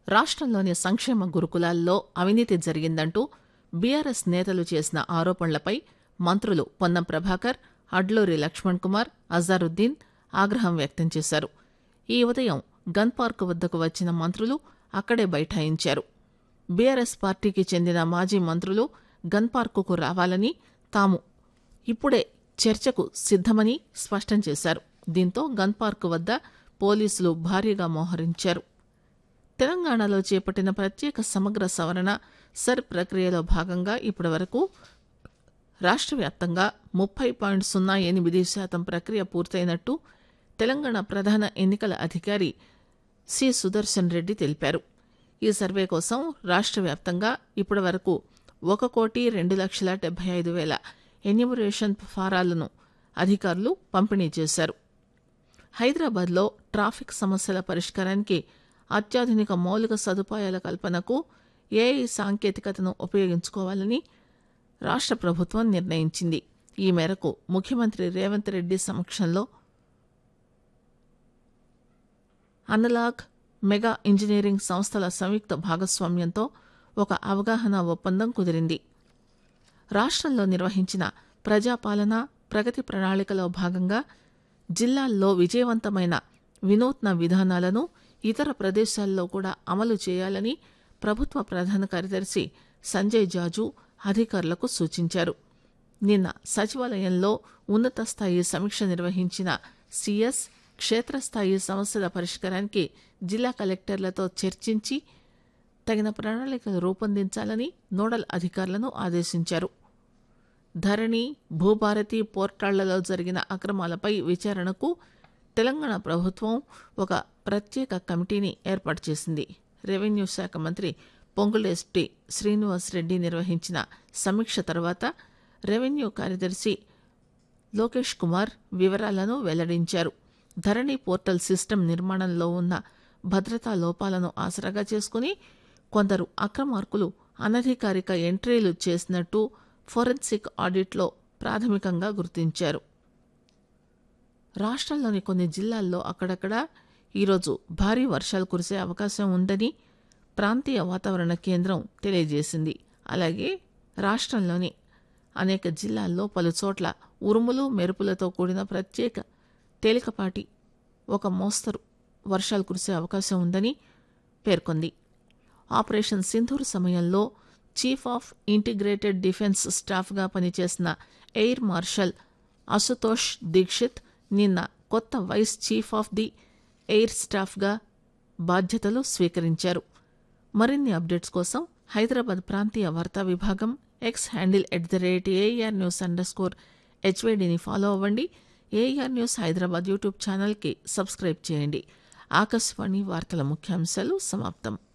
రాష్టంలోని సంక్షేమ గురుకులాల్లో అవినీతి జరిగిందంటూ బీఆర్ఎస్ నేతలు చేసిన ఆరోపణలపై మంత్రులు పొన్నం ప్రభాకర్ అడ్లూరి లక్ష్మణ్ కుమార్ అజారుద్దీన్ ఆగ్రహం వ్యక్తం చేశారు ఈ ఉదయం గన్ పార్క్ వద్దకు వచ్చిన మంత్రులు అక్కడే బైఠాయించారు బీఆర్ఎస్ పార్టీకి చెందిన మాజీ మంత్రులు గన్ పార్కుకు రావాలని తాము ఇప్పుడే చర్చకు సిద్దమని స్పష్టం చేశారు దీంతో గన్ పార్క్ వద్ద పోలీసులు భారీగా మోహరించారు తెలంగాణలో చేపట్టిన ప్రత్యేక సమగ్ర సవరణ సర్ ప్రక్రియలో భాగంగా ఇప్పటి వరకు రాష్ట్ర వ్యాప్తంగా ముప్పై పాయింట్ సున్నా ఎనిమిది శాతం ప్రక్రియ పూర్తయినట్టు తెలంగాణ ప్రధాన ఎన్నికల అధికారి సి సుదర్శన్ రెడ్డి తెలిపారు ఈ సర్వే కోసం రాష్ట్ర వ్యాప్తంగా ఇప్పటి వరకు ఒక కోటి రెండు లక్షల డెబ్బై ఐదు వేల ఎన్యూమరేషన్ ఫారాలను అధికారులు పంపిణీ చేశారు హైదరాబాద్లో ట్రాఫిక్ సమస్యల పరిష్కారానికి అత్యాధునిక మౌలిక సదుపాయాల కల్పనకు ఏఐ సాంకేతికతను ఉపయోగించుకోవాలని రాష్ట్ర ప్రభుత్వం నిర్ణయించింది ఈ మేరకు ముఖ్యమంత్రి రేవంత్ రెడ్డి సమక్షంలో అనలాగ్ మెగా ఇంజనీరింగ్ సంస్థల సంయుక్త భాగస్వామ్యంతో ఒక అవగాహన ఒప్పందం కుదిరింది రాష్ట్రంలో నిర్వహించిన ప్రజాపాలన ప్రగతి ప్రణాళికలో భాగంగా జిల్లాల్లో విజయవంతమైన వినూత్న విధానాలను ఇతర ప్రదేశాల్లో కూడా అమలు చేయాలని ప్రభుత్వ ప్రధాన కార్యదర్శి సంజయ్ జాజు అధికారులకు సూచించారు నిన్న సచివాలయంలో ఉన్నత స్థాయి సమీక్ష నిర్వహించిన సీఎస్ క్షేత్రస్థాయి సమస్యల పరిష్కారానికి జిల్లా కలెక్టర్లతో చర్చించి తగిన ప్రణాళికలు రూపొందించాలని నోడల్ అధికారులను ఆదేశించారు ధరణి భూభారతి పోర్టాళ్లలో జరిగిన అక్రమాలపై విచారణకు తెలంగాణ ప్రభుత్వం ఒక ప్రత్యేక కమిటీని ఏర్పాటు చేసింది రెవెన్యూ శాఖ మంత్రి పొంగులేటి శ్రీనివాస్ రెడ్డి నిర్వహించిన సమీక్ష తర్వాత రెవెన్యూ కార్యదర్శి లోకేష్ కుమార్ వివరాలను వెల్లడించారు ధరణి పోర్టల్ సిస్టమ్ నిర్మాణంలో ఉన్న భద్రతా లోపాలను ఆసరాగా చేసుకుని కొందరు అక్రమార్కులు అనధికారిక ఎంట్రీలు చేసినట్టు ఫోరెన్సిక్ ఆడిట్లో ప్రాథమికంగా గుర్తించారు రాష్ట్రంలోని కొన్ని జిల్లాల్లో అక్కడక్కడ ఈరోజు భారీ వర్షాలు కురిసే అవకాశం ఉందని ప్రాంతీయ వాతావరణ కేంద్రం తెలియజేసింది అలాగే రాష్ట్రంలోని అనేక జిల్లాల్లో పలు చోట్ల ఉరుములు మెరుపులతో కూడిన ప్రత్యేక తేలికపాటి ఒక మోస్తరు వర్షాలు కురిసే అవకాశం ఉందని పేర్కొంది ఆపరేషన్ సింధూర్ సమయంలో చీఫ్ ఆఫ్ ఇంటిగ్రేటెడ్ డిఫెన్స్ స్టాఫ్గా పనిచేసిన ఎయిర్ మార్షల్ అశుతోష్ దీక్షిత్ నిన్న కొత్త vice chief of the air స్టాఫ్గా బాధ్యతలు స్వీకరించారు మరిన్ని అప్డేట్స్ కోసం హైదరాబాద్ ప్రాంతీయ వార్తా విభాగం X handle at the rate AR news underscore హెచ్వేడిని ఫాలో అవ్వండి ఏఆర్ న్యూస్ హైదరాబాద్ యూట్యూబ్ ఛానల్కి సబ్స్క్రైబ్ చేయండి ఆకాశవాణి వార్తల ముఖ్యాంశాలు సమాప్తం